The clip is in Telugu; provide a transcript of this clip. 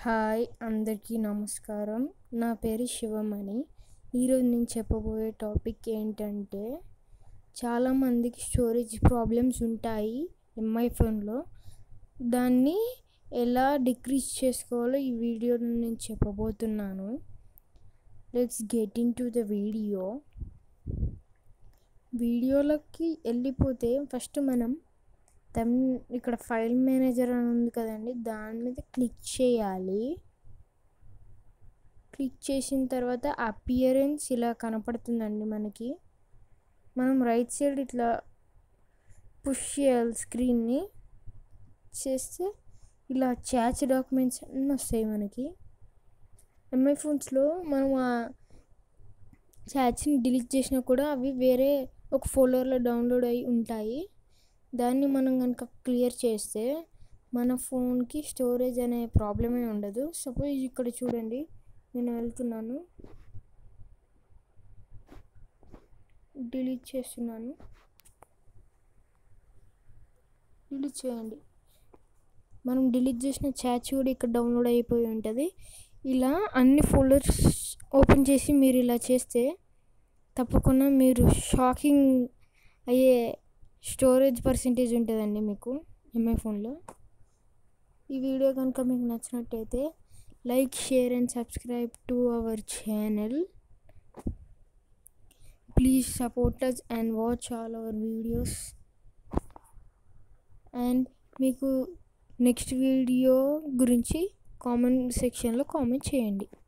హాయ్ అందరికీ నమస్కారం నా పేరు శివమణి ఈరోజు నేను చెప్పబోయే టాపిక్ ఏంటంటే చాలామందికి స్టోరేజ్ ప్రాబ్లమ్స్ ఉంటాయి ఎంఐ ఫోన్లో దాన్ని ఎలా డిక్రీజ్ చేసుకోవాలో ఈ వీడియోలో నేను చెప్పబోతున్నాను let's get into the video వీడియోలోకి వెళ్ళిపోతే ఫస్ట్ మనం దెన్ ఇక్కడ ఫైల్ మేనేజర్ అని ఉంది కదండి దాని మీద క్లిక్ చేయాలి క్లిక్ చేసిన తర్వాత అపియరెన్స్ ఇలా కనపడుతుందండి మనకి మనం రైట్ సైడ్ ఇట్లా పుష్ చేయాలి స్క్రీన్ని చేస్తే ఇలా చాచ్ డాక్యుమెంట్స్ అన్నీ వస్తాయి మనకి ఎంఐ ఫోన్స్లో మనం ఆ చాట్స్ని డిలీట్ చేసినా కూడా అవి వేరే ఒక ఫోల్డర్లో డౌన్లోడ్ అయి ఉంటాయి దాన్ని మనం కనుక క్లియర్ చేస్తే మన ఫోన్కి స్టోరేజ్ అనే ప్రాబ్లమే ఉండదు సపోజ్ ఇక్కడ చూడండి నేను వెళ్తున్నాను డిలీట్ చేస్తున్నాను డిలీట్ చేయండి మనం డిలీట్ చేసిన చాట్స్ కూడా ఇక్కడ డౌన్లోడ్ అయిపోయి ఉంటుంది ఇలా అన్ని ఫోల్డర్స్ ఓపెన్ చేసి మీరు ఇలా చేస్తే తప్పకుండా మీరు షాకింగ్ అయ్యే స్టోరేజ్ పర్సంటేజ్ ఉంటుందండి మీకు ఎంఐ ఫోన్లో ఈ వీడియో కనుక మీకు నచ్చినట్టయితే like share and subscribe to our channel please support us and watch all our videos and మీకు నెక్స్ట్ వీడియో గురించి కామెంట్ సెక్షన్లో కామెంట్ చేయండి